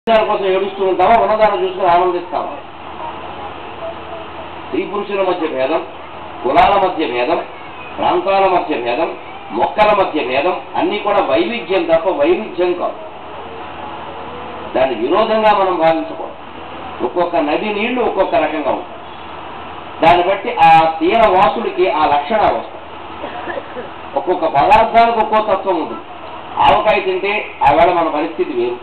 దాని కోసం ఏడుస్తూ ఉంటావా ఉన్నదాన్ని చూసుకుని ఆనందిస్తావా స్త్రీ పురుషుల మధ్య భేదం కులాల మధ్య భేదం ప్రాంతాల మధ్య భేదం మొక్కల మధ్య భేదం అన్నీ కూడా వైవిధ్యం తప్ప వైరుధ్యం కాదు దాన్ని విరోధంగా మనం భావించకూడదు ఒక్కొక్క నది నీళ్లు ఒక్కొక్క రకంగా ఉంటాయి దాన్ని బట్టి ఆ తీర వాసుడికి ఆ లక్షణాలు వస్తాయి ఒక్కొక్క పదార్థానికి ఒక్కో తత్వం ఉంటుంది ఆవకాయ తింటే ఆ వేళ మన పరిస్థితి వేరు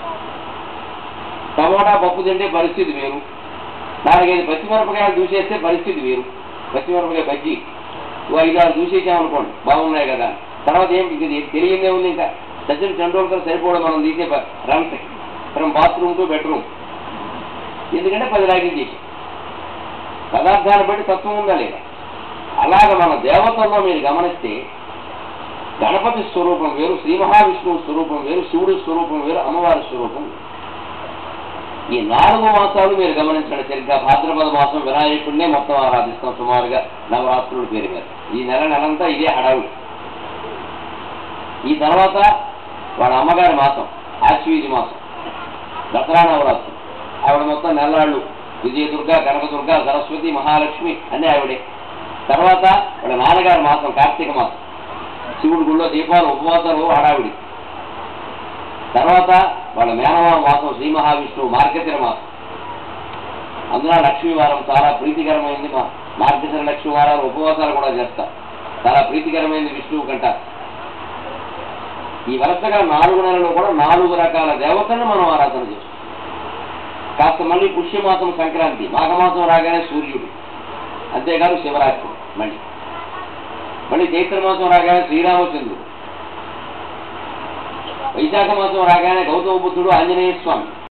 టమోటా పప్పు తింటే పరిస్థితి వేరు నాలుగైదు పచ్చిమిరపకాయలు దూసేస్తే పరిస్థితి వేరు పచ్చిమిరపకాయ బజ్జి ఓ ఐదారు దూసేసామనుకోండి బాగున్నాయి కదా తర్వాత ఏం ఇది తెలియదే ఉంది ఇంకా సచిన్ టెండూల్కర్ సరిపోవడం మనం తీసే runs from bathroom to bedroom ఎందుకంటే పది లాగించేసి పదార్థాన్ని బట్టి తత్వం ఉందా లేదా అలాగ మన దేవతల్లో మీరు గమనిస్తే గణపతి స్వరూపం వేరు శ్రీ మహావిష్ణువు స్వరూపం వేరు శివుడి స్వరూపం వేరు అమ్మవారి స్వరూపం వేరు. ఈ నాలుగు మాసాలు మీరు గమనించండి సరిగ్గా భాద్రపద మాసం వినాయకుడినే మొత్తం ఆరాధిస్తాం సుమారుగా నవరాత్రుల పేరు మీద ఈ నెల నెలంతా ఇదే హడావుడి ఈ తర్వాత వాళ్ళ అమ్మగారి మాసం ఆశ్వీజి మాసం దసరా నవరాత్రులు ఆవిడ మొత్తం నెల్లాళ్ళు విజయదుర్గ కనకదుర్గ సరస్వతి మహాలక్ష్మి అన్నీ ఆవిడే తర్వాత వాళ్ళ నాన్నగారి మాసం కార్తీక మాసం శివుడి గుళ్ళో దీపాలు ఉపవాసాలు హడావిడి తర్వాత వాళ్ళ మేనమామ మాసం శ్రీ మహావిష్ణువు మార్గశిర మాసం అందున లక్ష్మీ వారం చాలా ప్రీతికరమైంది మా మార్గశిర లక్ష్మీ వారాలు ఉపవాసాలు కూడా చేస్తారు చాలా ప్రీతికరమైంది విష్ణువు కంట ఈ వరుసగా నాలుగు నెలలు కూడా నాలుగు రకాల దేవతలను మనం ఆరాధన చేస్తాం కాస్త మళ్ళీ పుష్యమాసం సంక్రాంతి మాఘమాసం రాగానే సూర్యుడు అంతేకాదు శివరాత్రి మళ్ళీ మళ్ళీ చైత్రమాసం రాగానే శ్రీరామచంద్రుడు వైశాఖ మాసం రాగానే గౌతమ బుద్ధుడు ఆంజనేయ స్వామి